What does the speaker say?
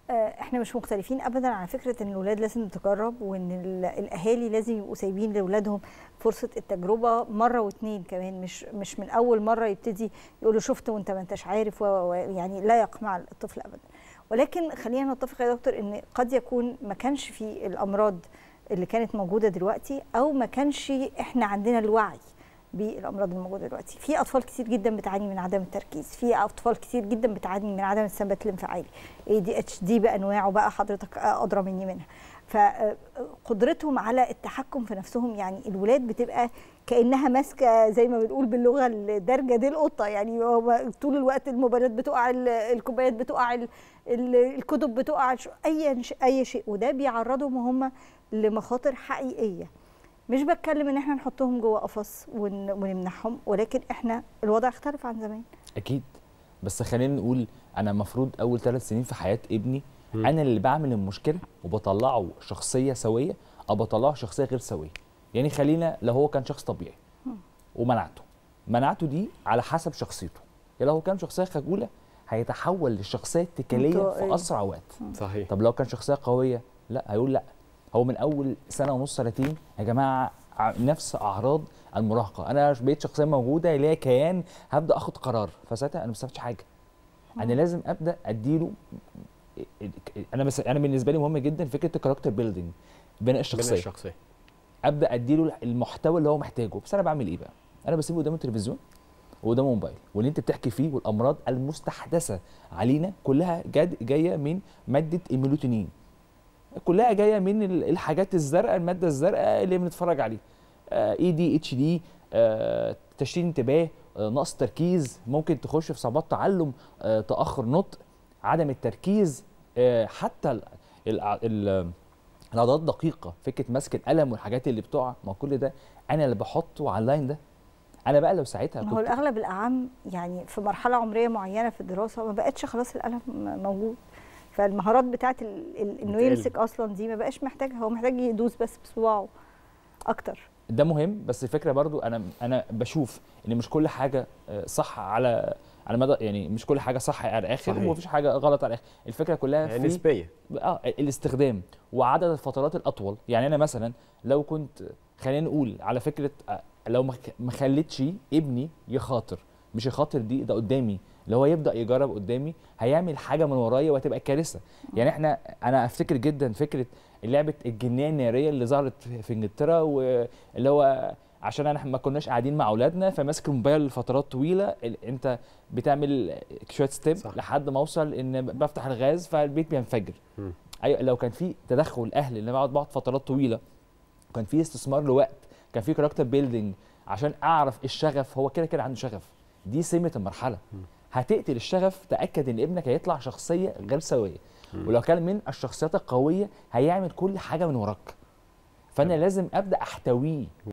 احنا مش مختلفين ابدا على فكره ان الاولاد لازم تجرب وان الاهالي لازم يبقوا سايبين لاولادهم فرصه التجربه مره واثنين كمان مش مش من اول مره يبتدي يقولوا شفت وانت ما انتش عارف يعني لا يقمع الطفل ابدا ولكن خلينا نتفق يا دكتور ان قد يكون ما كانش في الامراض اللي كانت موجوده دلوقتي او ما كانش احنا عندنا الوعي بالامراض الموجوده دلوقتي في اطفال كتير جدا بتعاني من عدم التركيز في اطفال كتير جدا بتعاني من عدم الثبات الانفعالي اي دي اتش دي بانواعه بقى حضرتك ادرى مني منها فقدرتهم على التحكم في نفسهم يعني الولاد بتبقى كانها ماسكه زي ما بنقول باللغه الدارجه دي القطه يعني هو طول الوقت الموبايلات بتقع الكوبايات بتقع الكتب بتقع اي اي شيء وده بيعرضهم هم لمخاطر حقيقيه مش بتكلم ان احنا نحطهم جوه قفص ونمنعهم ولكن احنا الوضع اختلف عن زمان اكيد بس خلينا نقول انا المفروض اول ثلاث سنين في حياه ابني م. انا اللي بعمل المشكله وبطلعه شخصيه سويه او بطلعه شخصيه غير سويه يعني خلينا لو هو كان شخص طبيعي ومنعته منعته دي على حسب شخصيته يعني لو هو كان شخصيه خجوله هيتحول للشخصيه التكاليه في اسرع وقت صحيح طب لو كان شخصيه قويه لا هيقول لا هو من اول سنه ونص سنتين يا جماعه نفس اعراض المراهقه انا بقيت شخصيه موجوده ليا كيان هبدا اخد قرار فساعتها انا ما استفدتش حاجه انا لازم ابدا اديله انا بس انا بالنسبه لي مهم جدا فكره الكاركتر بيلدينج بناء الشخصيه بناء الشخصيه ابدا اديله المحتوى اللي هو محتاجه بس انا بعمل ايه بقى انا بسيبه قدام التلفزيون وقدام موبايل واللي انت بتحكي فيه والامراض المستحدثه علينا كلها جاد جايه من ماده الميلوتونين كلها جايه من الحاجات الزرقاء الماده الزرقاء اللي بنتفرج عليها اي دي اتش دي تشتيت انتباه آه، نقص تركيز ممكن تخش في صعوبات تعلم آه، تاخر نطق عدم التركيز آه، حتى ال ال ال العضلات الدقيقه فكره مسك القلم والحاجات اللي بتقع ما كل ده انا اللي بحطه على اللاين ده انا بقى لو ساعتها هو الاغلب الاعم يعني في مرحله عمريه معينه في الدراسه ما بقتش خلاص القلم موجود فالمهارات بتاعت انه يمسك اصلا دي ما بقاش محتاجها هو محتاج يدوس بس بصباعه اكتر ده مهم بس الفكره برضو انا انا بشوف ان مش كل حاجه صح على على مدى يعني مش كل حاجه صح على الاخر ومفيش حاجه غلط على الاخر الفكره كلها يعني في نسبيه اه الاستخدام وعدد الفترات الاطول يعني انا مثلا لو كنت خلينا نقول على فكره لو ما خليتش ابني يخاطر مش يخاطر دي ده قدامي اللي هو يبدا يجرب قدامي هيعمل حاجه من ورايا وهتبقى كارثه يعني احنا انا افتكر جدا فكره لعبه الجنيه الناريه اللي ظهرت في انجلترا واللي هو عشان احنا ما كناش قاعدين مع اولادنا فماسك الموبايل لفترات طويله انت بتعمل شويه ستيب صح. لحد ما اوصل ان بفتح الغاز فالبيت بينفجر ايوه لو كان في تدخل اهل ان بقعد بقعد فترات طويله كان في استثمار لوقت كان في كاركتر بيلدينج عشان اعرف الشغف هو كده كده عنده شغف دي سمه المرحله م. هتقتل الشغف تاكد ان ابنك هيطلع شخصيه غير سويه ولو كان من الشخصيات القويه هيعمل كل حاجه من وراك فانا لازم ابدا احتويه